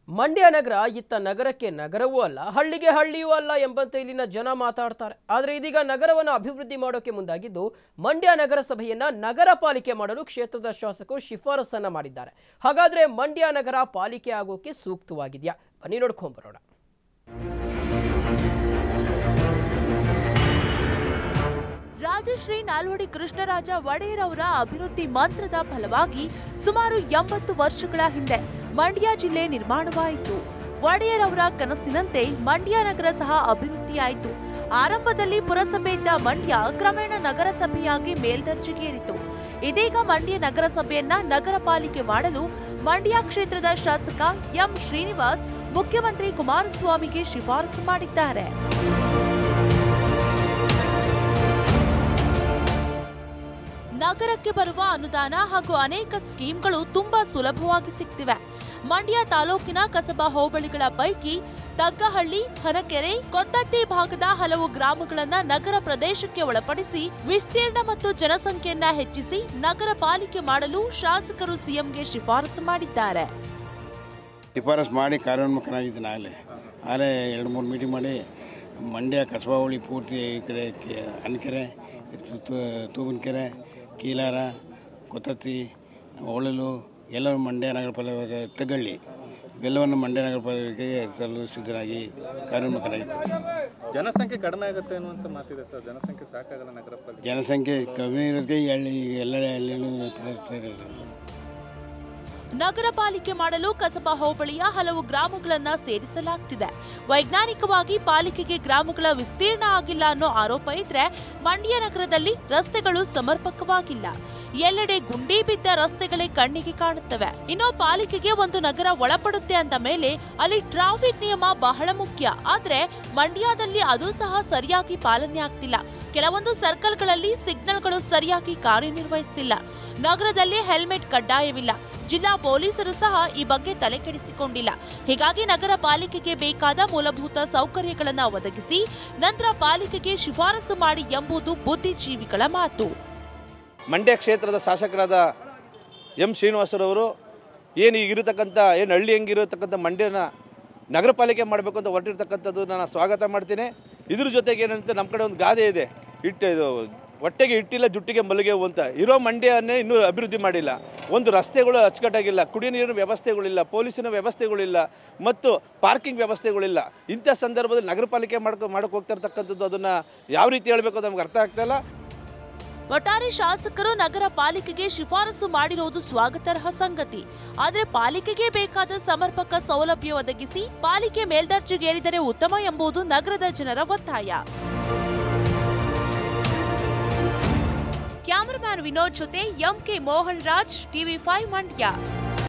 ಮಂಡ್ಯ ನಗರ ಇತ್ತ ನಗರಕ್ಕೆ ನಗರವೂ ಅಲ್ಲ ಹಳ್ಳಿಗೆ ಹಳ್ಳಿಯೂ ಅಲ್ಲ ಎಂಬಂತೆ ಇಲ್ಲಿನ ಜನ ಮಾತಾಡ್ತಾರೆ ಆದರೆ ಇದೀಗ ನಗರವನ್ನು ಅಭಿವೃದ್ಧಿ ಮಾಡೋಕೆ ಮುಂದಾಗಿದ್ದು ಮಂಡ್ಯ ನಗರಸಭೆಯನ್ನ ನಗರ ಪಾಲಿಕೆ ಮಾಡಲು ಕ್ಷೇತ್ರದ ಶಾಸಕರು ಶಿಫಾರಸನ್ನ ಮಾಡಿದ್ದಾರೆ ಹಾಗಾದ್ರೆ ಮಂಡ್ಯ ನಗರ ಪಾಲಿಕೆ ಆಗೋಕೆ ಸೂಕ್ತವಾಗಿದೆಯಾ ಬನ್ನಿ ನೋಡ್ಕೊಂಬರೋಣ ರಾಜಶ್ರೀ ನಾಲ್ವಡಿ ಕೃಷ್ಣರಾಜ ಒಡೆಯರ್ ಅವರ ಅಭಿವೃದ್ಧಿ ಮಂತ್ರದ ಫಲವಾಗಿ ಸುಮಾರು ಎಂಬತ್ತು ವರ್ಷಗಳ ಹಿಂದೆ ಮಂಡ್ಯ ಜಿಲ್ಲೆ ನಿರ್ಮಾಣವಾಯಿತು ಒಡೆಯರ್ ಅವರ ಕನಸಿನಂತೆ ಮಂಡ್ಯ ನಗರ ಸಹ ಅಭಿವೃದ್ಧಿಯಾಯಿತು ಆರಂಭದಲ್ಲಿ ಪುರಸಭೆ ಇದ್ದ ಮಂಡ್ಯ ಕ್ರಮೇಣ ನಗರಸಭೆಯಾಗಿ ಮೇಲ್ದರ್ಜೆಗೇರಿತು ಇದೀಗ ಮಂಡ್ಯ ನಗರಸಭೆಯನ್ನ ನಗರ ಪಾಲಿಕೆ ಮಾಡಲು ಮಂಡ್ಯ ಕ್ಷೇತ್ರದ ಶಾಸಕ ಎಂ ಶ್ರೀನಿವಾಸ್ ಮುಖ್ಯಮಂತ್ರಿ ಕುಮಾರಸ್ವಾಮಿಗೆ ಶಿಫಾರಸು ಮಾಡಿದ್ದಾರೆ ನಗರಕ್ಕೆ ಬರುವ ಅನುದಾನ ಹಾಗೂ ಅನೇಕ ಸ್ಕೀಮ್ಗಳು ತುಂಬಾ ಸುಲಭವಾಗಿ ಸಿಗ್ತಿವೆ ಮಂಡ್ಯ ತಾಲೂಕಿನ ಕಸಬಾ ಹೋಬಳಿಗಳ ಪೈಕಿ ತಗ್ಗಹಳ್ಳಿ ಹನಕೆರೆ ಕೊತ್ತತ್ತಿ ಭಾಗದ ಹಲವು ಗ್ರಾಮಗಳನ್ನ ನಗರ ಪ್ರದೇಶಕ್ಕೆ ಒಳಪಡಿಸಿ ವಿಸ್ತೀರ್ಣ ಮತ್ತು ಜನಸಂಖ್ಯೆಯನ್ನ ಹೆಚ್ಚಿಸಿ ನಗರ ಪಾಲಿಕೆ ಮಾಡಲು ಶಾಸಕರು ಸಿಎಂಗೆ ಶಿಫಾರಸು ಮಾಡಿದ್ದಾರೆ ಶಿಫಾರಸ್ ಮಾಡಿ ಕಾರ್ಯೋನ್ಮುಖನಾಗಿದ್ದೀನಿ ಆಗಲೇ ಆಗಲೇ ಎರಡು ಮೂರು ಮೀಟಿಂಗ್ ಮಾಡಿ ಮಂಡ್ಯ ಕಸಬಾವಳಿ ಪೂರ್ತಿ ಈ ಕಡೆ ಕೆ ಅನ್ಕೆರೆ ತು- ತು- ತೂಬನಕೆರೆ ಕೀಲಾರ ಕೊತ್ತತ್ತಿ ಹೊಳಲು ಎಲ್ಲರೂ ಮಂಡ್ಯ ನಗರ ಪಾಲಿಕೆ ತಗಳ್ಳಿ ಇವೆಲ್ಲವನ್ನು ಮಂಡ್ಯ ನಗರ ಪಾಲಿಕೆಗೆ ತರಲು ಸಿದ್ಧರಾಗಿ ಕಾರ್ಯೋನ್ಮುಖರಾಗಿದ್ದಾರೆ ಜನಸಂಖ್ಯೆ ಕಡಿಮೆ ಆಗುತ್ತೆ ಅನ್ನುವಂಥ ಮಾತಿದೆ ಸರ್ ಜನಸಂಖ್ಯೆ ಸಾಕಾಗಲ್ಲ ನಗರ ಪಾಲಿಕೆ ಜನಸಂಖ್ಯೆ ಕಮ್ಮಿ ಇರೋದಕ್ಕೆ ಈ ಹಳ್ಳಿ ಎಲ್ಲ ಹಳ್ಳಿಯಲ್ಲೂ ಪ್ರದೇಶ ಇದೆ. ನಗರ ಪಾಲಿಕೆ ಮಾಡಲು ಕಸಬಾ ಹೋಬಳಿಯ ಹಲವು ಗ್ರಾಮಗಳನ್ನ ಸೇರಿಸಲಾಗ್ತಿದೆ ವೈಜ್ಞಾನಿಕವಾಗಿ ಪಾಲಿಕೆಗೆ ಗ್ರಾಮಗಳ ವಿಸ್ತೀರ್ಣ ಆಗಿಲ್ಲ ಅನ್ನೋ ಆರೋಪ ಇದ್ರೆ ಮಂಡ್ಯ ನಗರದಲ್ಲಿ ರಸ್ತೆಗಳು ಸಮರ್ಪಕವಾಗಿಲ್ಲ ಎಲ್ಲೆಡೆ ಗುಂಡಿ ಬಿದ್ದ ರಸ್ತೆಗಳೇ ಕಣ್ಣಿಗೆ ಕಾಣುತ್ತವೆ ಇನ್ನು ಪಾಲಿಕೆಗೆ ಒಂದು ನಗರ ಒಳಪಡುತ್ತೆ ಅಂದ ಮೇಲೆ ಅಲ್ಲಿ ಟ್ರಾಫಿಕ್ ನಿಯಮ ಬಹಳ ಮುಖ್ಯ ಆದ್ರೆ ಮಂಡ್ಯದಲ್ಲಿ ಅದು ಸಹ ಸರಿಯಾಗಿ ಪಾಲನೆ ಆಗ್ತಿಲ್ಲ ಕೆಲವೊಂದು ಸರ್ಕಲ್ಗಳಲ್ಲಿ ಸಿಗ್ನಲ್ಗಳು ಸರಿಯಾಗಿ ಕಾರ್ಯನಿರ್ವಹಿಸ್ತಿಲ್ಲ ನಗರದಲ್ಲಿ ಹೆಲ್ಮೆಟ್ ಕಡ್ಡಾಯವಿಲ್ಲ ಜಿಲ್ಲಾ ಪೊಲೀಸರು ಸಹ ಈ ಬಗ್ಗೆ ತಲೆಕೆಡಿಸಿಕೊಂಡಿಲ್ಲ ಹೀಗಾಗಿ ನಗರ ಪಾಲಿಕೆಗೆ ಬೇಕಾದ ಮೂಲಭೂತ ಸೌಕರ್ಯಗಳನ್ನು ಒದಗಿಸಿ ನಂತರ ಪಾಲಿಕೆಗೆ ಶಿಫಾರಸು ಮಾಡಿ ಎಂಬುದು ಬುದ್ಧಿಜೀವಿಗಳ ಮಾತು ಮಂಡ್ಯ ಕ್ಷೇತ್ರದ ಶಾಸಕರಾದ ಎಂ ಶ್ರೀನಿವಾಸರವರು ಏನು ಈಗಿರತಕ್ಕಂಥ ಏನು ಹಳ್ಳಿ ಹೆಂಗಿರತಕ್ಕಂಥ ಮಂಡ್ಯನ ನಗರ ಪಾಲಿಕೆ ಮಾಡಬೇಕು ಅಂತ ಹೊರಟಿರ್ತಕ್ಕಂಥದ್ದು ನಾನು ಸ್ವಾಗತ ಮಾಡ್ತೀನಿ ಇದ್ರ ಜೊತೆಗೆ ಏನಂತ ನಮ್ಮ ಕಡೆ ಒಂದು ಗಾದೆ ಇದೆ ಇಟ್ಟು ಇದು ಹೊಟ್ಟೆಗೆ ಇಟ್ಟಿಲ್ಲ ಜುಟ್ಟಿಗೆ ಮಲ್ಲಿಗೆ ಹೂವು ಅಂತ ಇರೋ ಮಂಡ್ಯನ್ನೇ ಇನ್ನೂ ಅಭಿವೃದ್ಧಿ ಮಾಡಿಲ್ಲ ಒಂದು ರಸ್ತೆಗಳು ಅಚ್ಚುಕಟ್ಟಾಗಿಲ್ಲ ಕುಡಿಯ ನೀರಿನ ವ್ಯವಸ್ಥೆಗಳಿಲ್ಲ ಪೊಲೀಸಿನ ವ್ಯವಸ್ಥೆಗಳಿಲ್ಲ ಮತ್ತು ಪಾರ್ಕಿಂಗ್ ವ್ಯವಸ್ಥೆಗಳಿಲ್ಲ ಇಂಥ ಸಂದರ್ಭದಲ್ಲಿ ನಗರ ಪಾಲಿಕೆ ಮಾಡ್ಕೊ ಮಾಡಕ್ಕೆ ಹೋಗ್ತಾ ಇರ್ತಕ್ಕಂಥದ್ದು ಅದನ್ನು ಯಾವ ರೀತಿ ಹೇಳಬೇಕು ಅಂತ ನಮ್ಗೆ ಅರ್ಥ ಆಗ್ತಾ ಇಲ್ಲ ಒಟ್ಟಾರೆ ಶಾಸಕರು ನಗರ ಪಾಲಿಕೆಗೆ ಶಿಫಾರಸು ಮಾಡಿರುವುದು ಸ್ವಾಗತಾರ್ಹ ಸಂಗತಿ ಆದರೆ ಪಾಲಿಕೆಗೆ ಬೇಕಾದ ಸಮರ್ಪಕ ಸೌಲಭ್ಯ ಒದಗಿಸಿ ಪಾಲಿಕೆ ಮೇಲ್ದರ್ಜೆಗೇರಿದರೆ ಉತ್ತಮ ಎಂಬುದು ನಗರದ ಜನರ ಒತ್ತಾಯ ಕ್ಯಾಮರಾಮ್ಯಾನ್ ವಿನೋದ್ ಜೊತೆ MK Mohan Raj TV five Mandya